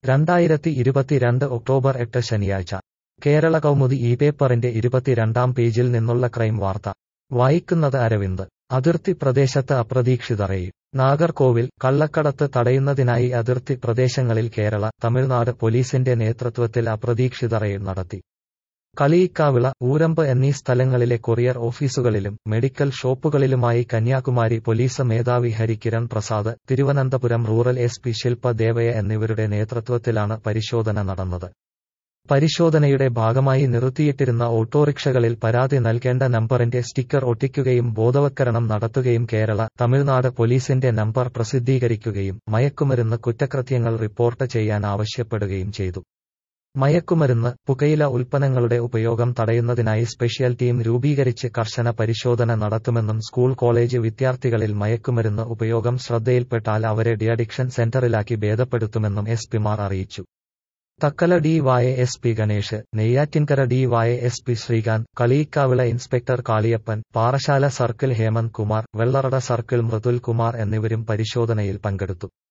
രണ്ടായിരത്തി ഇരുപത്തിരണ്ട് ഒക്ടോബർ എട്ട് ശനിയാഴ്ച കേരള കൗമുദി ഈ പേപ്പറിന്റെ ഇരുപത്തിരണ്ടാം പേജിൽ നിന്നുള്ള ക്രൈം വാർത്ത വായിക്കുന്നത് അരവിന്ദ് അതിർത്തി പ്രദേശത്ത് അപ്രതീക്ഷിത റെയ്ഡ് നാഗർകോവിൽ കള്ളക്കടത്ത് തടയുന്നതിനായി അതിർത്തി പ്രദേശങ്ങളിൽ കേരള തമിഴ്നാട് പോലീസിന്റെ നേതൃത്വത്തിൽ അപ്രതീക്ഷിത റെയ്ഡ് നടത്തി കളിയിക്കാവിള ഊരമ്പ് എന്നീ സ്ഥലങ്ങളിലെ കൊറിയർ ഓഫീസുകളിലും മെഡിക്കൽ ഷോപ്പുകളിലുമായി കന്യാകുമാരി പോലീസ് മേധാവി Harikiran Prasad Thiruvananthapuram rural S P Shilpa Devaiah എന്നിവരുടെ നേതൃത്വത്തിലാണ് പരിശോധന നടന്നത് പരിശോധനയുടെ ഭാഗമായി നിർത്തിയിട്ടിരുന്ന ഓട്ടോറിക്ഷകളിൽ പരാതി നൽകേണ്ട നമ്പറിന്റെ സ്റ്റിക്കർ ഒട്ടിക്കുകയും ബോധവത്കരണം നടത്തുകയും കേരള തമിഴ്നാട് പോലീസിന്റെ നമ്പർ പ്രസിദ്ധീകരിക്കുകയും മയക്കുമരുന്ന് കുറ്റകൃത്യങ്ങൾ റിപ്പോർട്ട് ചെയ്യാൻ ആവശ്യപ്പെടുകയും ചെയ്തു മയക്കുമരുന്ന് പുകയില ഉൽപ്പന്നങ്ങളുടെ ഉപയോഗം തടയുന്നതിനായി സ്പെഷ്യൽ ടീം രൂപീകരിച്ച് കർശന പരിശോധന നടത്തുമെന്നും സ്കൂൾ കോളേജ് വിദ്യാർത്ഥികളിൽ മയക്കുമരുന്ന് ഉപയോഗം ശ്രദ്ധയിൽപ്പെട്ടാൽ അവരെ ഡിഅഡിക്ഷൻ സെന്ററിലാക്കി ഭേദപ്പെടുത്തുമെന്നും എസ് പിമാർ അറിയിച്ചു Thakkala D Y S P Ganesh Neyyattinkara D Y S P Sreekanth Kaliyikkavila inspector Kaliyappan Parassala circle Hemant Kumar Vellarada circle Mridul Kumar എന്നിവരും പരിശോധനയിൽ പങ്കെടുത്തു